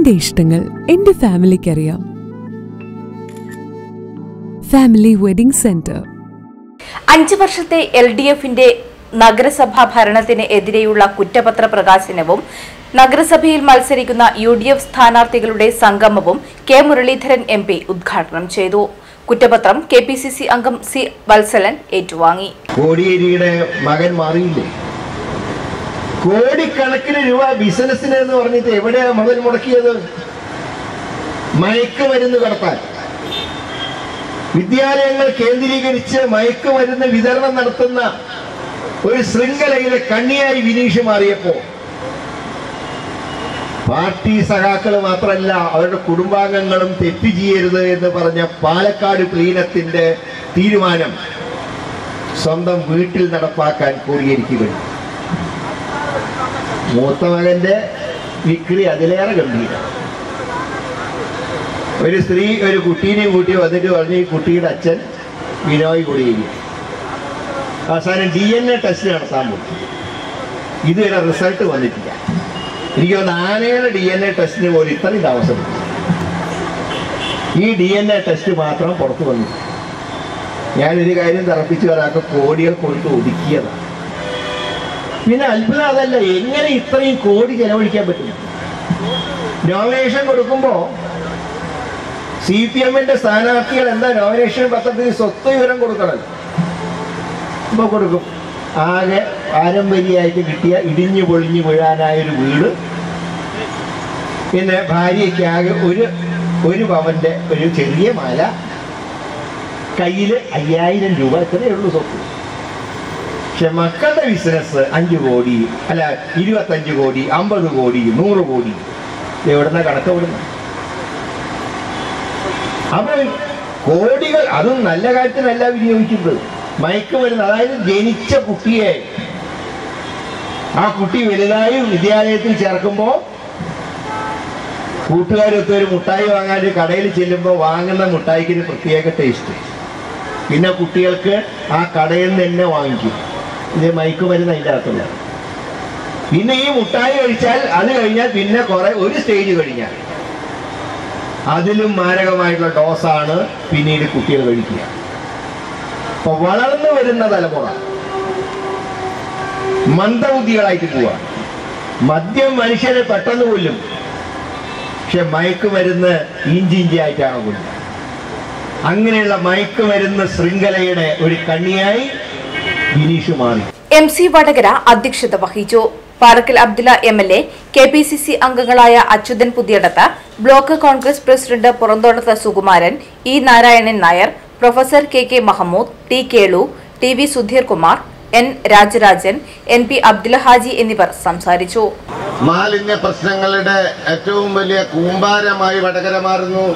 എന്റെ ഇഷ്ടങ്ങൾ എന്റെ ഫാമിലിക്ക് അറിയാം ഫാമിലി വെഡിംഗ് സെന്റർ അഞ്ച് വർഷത്തെ എൽ ഡി എഫിന്റെ നഗരസഭാ ഭരണത്തിന് എതിരെയുള്ള കുറ്റപത്ര പ്രകാശനവും നഗരസഭയിൽ മത്സരിക്കുന്ന യു ഡി എഫ് സ്ഥാനാർത്ഥികളുടെ സംഗമവും കെ മുരളീധരൻ എം പി ഉദ്ഘാടനം ചെയ്തു കുറ്റപത്രം കെ പി സി സി അംഗം സി വത്സലൻ ഏറ്റുവാങ്ങി കോടിയേരിയുടെ മകൻ മാറിയില്ലേ കോടിക്കണക്കിന് രൂപ ബിസിനസ്സിന് എന്ന് പറഞ്ഞിട്ട് എവിടെയാ മുതൽ മുടക്കിയത് മയക്കുമരുന്ന് കടത്താൻ വിദ്യാലയങ്ങൾ കേന്ദ്രീകരിച്ച് മയക്കുമരുന്ന് വിതരണം നടത്തുന്ന ഒരു ശൃംഖലയിലെ കണ്ണിയായി വിനീഷ് മാറിയപ്പോ പാർട്ടി സഖാക്കള് മാത്രമല്ല അവരുടെ കുടുംബാംഗങ്ങളും തെറ്റ് ചെയ്യരുത് എന്ന് പറഞ്ഞ പാലക്കാട് പ്ലീനത്തിന്റെ തീരുമാനം സ്വന്തം വീട്ടിൽ നടപ്പാക്കാൻ കോടിയേരിക്ക് കഴിഞ്ഞു മൂത്ത മകന്റെ വിക്രി അതിലേറെ ഗംഭീരം ഒരു സ്ത്രീ ഒരു കുട്ടീനെയും കൂട്ടി വന്നിട്ട് പറഞ്ഞു ഈ കുട്ടിയുടെ അച്ഛൻ വിനോയ് കോടിയേരി അവസാനം ഡി എൻ എ ടെസ്റ്റ് നടത്താൻ പോയി ഇതുവരെ റിസൾട്ട് വന്നിട്ടില്ല എനിക്ക് തോന്നുന്നു ആനയുടെ ഡി എൻ എ ടെസ്റ്റിന് പോലും ഇത്രയും താമസം എടുക്കും. ഈ ഡി എൻ എ ടെസ്റ്റ് മാത്രം പുറത്തു വന്നു ഞാനൊരു കാര്യം തറപ്പിച്ച് ഒരാൾക്ക് കോടികൾ കൊടുത്ത് ഒതുക്കിയതാണ് പിന്നെ അത്ഭുതം അതല്ല എങ്ങനെ ഇത്രയും കോടി ചെലവഴിക്കാൻ പറ്റും നോമിനേഷൻ കൊടുക്കുമ്പോ സി പി എമ്മിന്റെ സ്ഥാനാർത്ഥികൾ എന്താ നോമിനേഷൻ പത്രത്തിൽ സ്വത്ത് വിവരം കൊടുക്കണം ഇപ്പൊ കൊടുക്കും ആകെ പാരമ്പര്യമായിട്ട് കിട്ടിയ ഇടിഞ്ഞു പൊളിഞ്ഞു വീഴാനായ ഒരു വീട് പിന്നെ ഭാര്യയ്ക്ക് ആകെ ഒരു ഒരു പവന്റെ ഒരു ചെറിയ മാല കയ്യിൽ അയ്യായിരം രൂപ ഇത്രയേ ഉള്ളൂ സ്വത്ത് പക്ഷെ മക്കളുടെ ബിസിനസ് അഞ്ച് കോടി അല്ല ഇരുപത്തഞ്ച് കോടി അമ്പത് കോടി നൂറ് കോടി ഇത് എവിടുന്ന കണക്ക് വിടുന്നു അപ്പൊ കോടികൾ അതും നല്ല കാര്യത്തിനല്ല വിനിയോഗിക്കുന്നത് മയക്കുമരുന്ന് അതായത് ജനിച്ച കുട്ടിയെ ആ കുട്ടി വലുതായി വിദ്യാലയത്തിൽ ചേർക്കുമ്പോൾ കൂട്ടുകാരൊക്കെ ഒരു മുട്ടായി വാങ്ങാൻ ഒരു കടയിൽ ചെല്ലുമ്പോൾ വാങ്ങുന്ന മുട്ടായിക്ക് ഒരു പ്രത്യേക ടേസ്റ്റ് പിന്നെ കുട്ടികൾക്ക് ആ കടയിൽ നിന്ന് തന്നെ വാങ്ങിക്കും ഇത് മയക്കുമരുന്ന് അതിൻ്റെ അകത്തുള്ള പിന്നെ ഈ മുട്ടായി കഴിച്ചാൽ അത് കഴിഞ്ഞാൽ പിന്നെ കുറെ ഒരു സ്റ്റേജ് കഴിഞ്ഞാൽ അതിലും മാരകമായിട്ടുള്ള ഡോസാണ് പിന്നീട് കുട്ടികൾ കഴിക്കുക അപ്പൊ വളർന്നു വരുന്ന തലമുറ മന്ദബുദ്ധികളായിട്ട് പോവുക മദ്യം മനുഷ്യനെ പെട്ടെന്ന് കൊല്ലും പക്ഷെ മയക്കുമരുന്ന് ഇഞ്ചി ഇഞ്ചി ആയിട്ടാണ് കൊല്ലുക അങ്ങനെയുള്ള മയക്കുമരുന്ന് ശൃംഖലയുടെ ഒരു കണ്ണിയായി വിനീഷ് മാറി എം സി വടകര അധ്യക്ഷത വഹിച്ചു Parakkal Abdulla M L A K P C C അംഗങ്ങളായ Achuthan Puthiyadath block Congress president Puranthodath Sukumaran E Narayanan Nair professor K K Mahamood T Kelu T V Sudheer Kumar N Rajarajan N P Abdul Haji എന്നിവർ സംസാരിച്ചു മാലിന്യ പ്രശ്നങ്ങളുടെ ഏറ്റവും വലിയ കൂമ്പാരമായി വടകര മാറുന്നു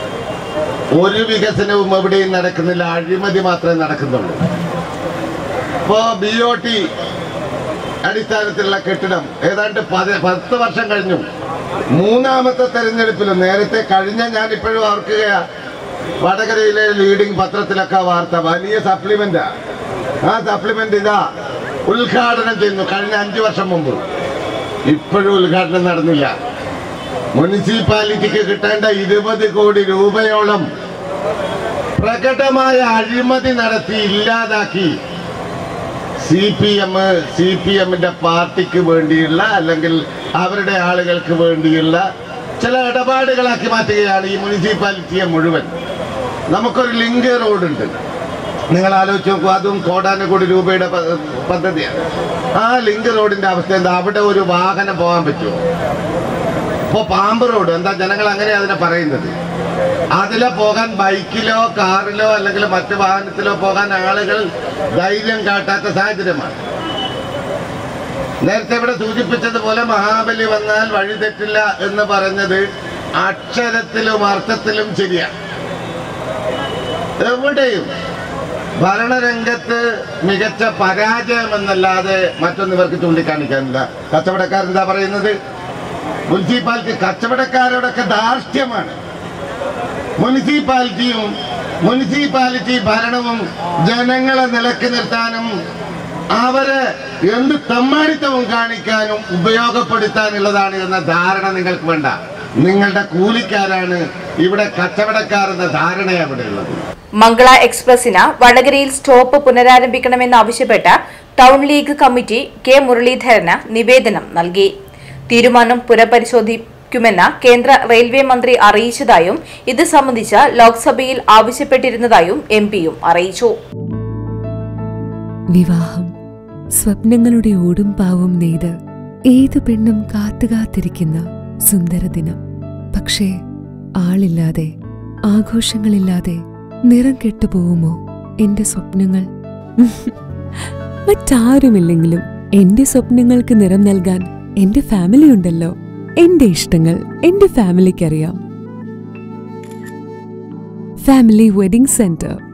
ഒരു വികസനവും എവിടെയും നടക്കുന്നില്ല അഴിമതി മാത്രമേ നടക്കുന്നുള്ളൂ ഇപ്പോ ബി ഒ ടി അടിസ്ഥാനത്തിലുള്ള കെട്ടിടം ഏതാണ്ട് പതി- പത്ത് വർഷം കഴിഞ്ഞു മൂന്നാമത്തെ തെരഞ്ഞെടുപ്പിലും നേരത്തെ കഴിഞ്ഞ ഞാൻ ഇപ്പോഴും ഓർക്കുകയാ വടകരയിലെ ലീഡിംഗ് പത്രത്തിലൊക്കെ വാർത്ത വലിയ സപ്ലിമെന്റാ ആ സപ്ലിമെന്റ് ഇതാ ഉദ്ഘാടനം ചെയ്യുന്നു കഴിഞ്ഞ അഞ്ചു വർഷം മുമ്പ് ഇപ്പോഴും ഉദ്ഘാടനം നടന്നില്ല മുനിസിപ്പാലിറ്റിക്ക് കിട്ടേണ്ട ഇരുപത് കോടി രൂപയോളം പ്രകടമായ അഴിമതി നടത്തി ഇല്ലാതാക്കി C P M C P എമ്മിന്റെ പാർട്ടിക്ക് വേണ്ടിയുള്ള അല്ലെങ്കിൽ അവരുടെ ആളുകൾക്ക് വേണ്ടിയുള്ള ചില ഇടപാടുകളാക്കി മാറ്റുകയാണ് ഈ മുനിസിപ്പാലിറ്റിയെ മുഴുവൻ നമുക്കൊരു ലിങ്ക് റോഡുണ്ട് നിങ്ങൾ ആലോചിച്ച് നോക്കൂ അതും കോടാനുകോടി രൂപയുടെ പ- പദ്ധതിയാണ് ആ ലിങ്ക് റോഡിന്റെ അവസ്ഥ എന്താ അവിടെ ഒരു വാഹനം പോകാൻ പറ്റുമോ ഇപ്പൊ പാമ്പ് റോഡ് എന്താ ജനങ്ങൾ അങ്ങനെ അതിനെ പറയുന്നത് അതിലെ പോകാൻ ബൈക്കിലോ കാറിലോ അല്ലെങ്കിൽ മറ്റു വാഹനത്തിലോ പോകാൻ ആളുകൾ ധൈര്യം കാട്ടാത്ത സാഹചര്യമാണ് നേരത്തെ ഇവിടെ സൂചിപ്പിച്ചതുപോലെ മഹാബലി വന്നാൽ വഴി തെറ്റില്ല എന്ന് പറഞ്ഞത് അക്ഷരത്തിലും അർത്ഥത്തിലും ശരിയാണ് എവിടെയും ഭരണരംഗത്ത് മികച്ച പരാജയം എന്നല്ലാതെ മറ്റൊന്നും ഇവർക്ക് ചൂണ്ടിക്കാണിക്കാനില്ല കച്ചവടക്കാരെന്താ പറയുന്നത് മുനിസിപ്പാലിറ്റി കച്ചവടക്കാരോടൊക്കെ ധാർഷ്ട്യമാണ് മുനിസിപ്പാലിറ്റിയും മുനിസിപ്പാലിറ്റി ഭരണവും ജനങ്ങളെ നിലക്ക് നിർത്താനും അവരെ എന്ത് തെമ്മാടിത്തവും കാണിക്കാനും ഉപയോഗപ്പെടുത്താനുള്ളതാണ് എന്ന ധാരണ നിങ്ങൾക്ക് വേണ്ട നിങ്ങളുടെ കൂലിക്കാരാണ് ഇവിടെ കച്ചവടക്കാർ എന്ന ധാരണ അവിടെ ഉള്ളത് മംഗള എക്സ്പ്രസിന് വടകരയിൽ സ്റ്റോപ്പ് പുനരാരംഭിക്കണമെന്നാവശ്യപ്പെട്ട് ടൗൺ ലീഗ് കമ്മിറ്റി കെ മുരളീധരന് നിവേദനം നൽകി തീരുമാനം പുനഃപരിശോധിക്കുമെന്ന് കേന്ദ്ര റെയിൽവേ മന്ത്രി അറിയിച്ചതായും ഇത് സംബന്ധിച്ച് ലോക്സഭയിൽ ആവശ്യപ്പെട്ടിരുന്നതായും എം പിയും അറിയിച്ചു വിവാഹം സ്വപ്നങ്ങളുടെ ഓടും പാവും നെയ്ത് ഏതു പെണ്ണും കാത്തുകാത്തിരിക്കുന്ന സുന്ദര ദിനം പക്ഷേ ആളില്ലാതെ ആഘോഷങ്ങളില്ലാതെ നിറം കെട്ടുപോകുമോ എന്റെ സ്വപ്നങ്ങൾ മറ്റാരുമില്ലെങ്കിലും എന്റെ സ്വപ്നങ്ങൾക്ക് നിറം നൽകാൻ എന്റെ ഫാമിലി ഉണ്ടല്ലോ എന്റെ ഇഷ്ടങ്ങൾ എന്റെ ഫാമിലിക്കറിയാം ഫാമിലി വെഡിംഗ് സെന്റർ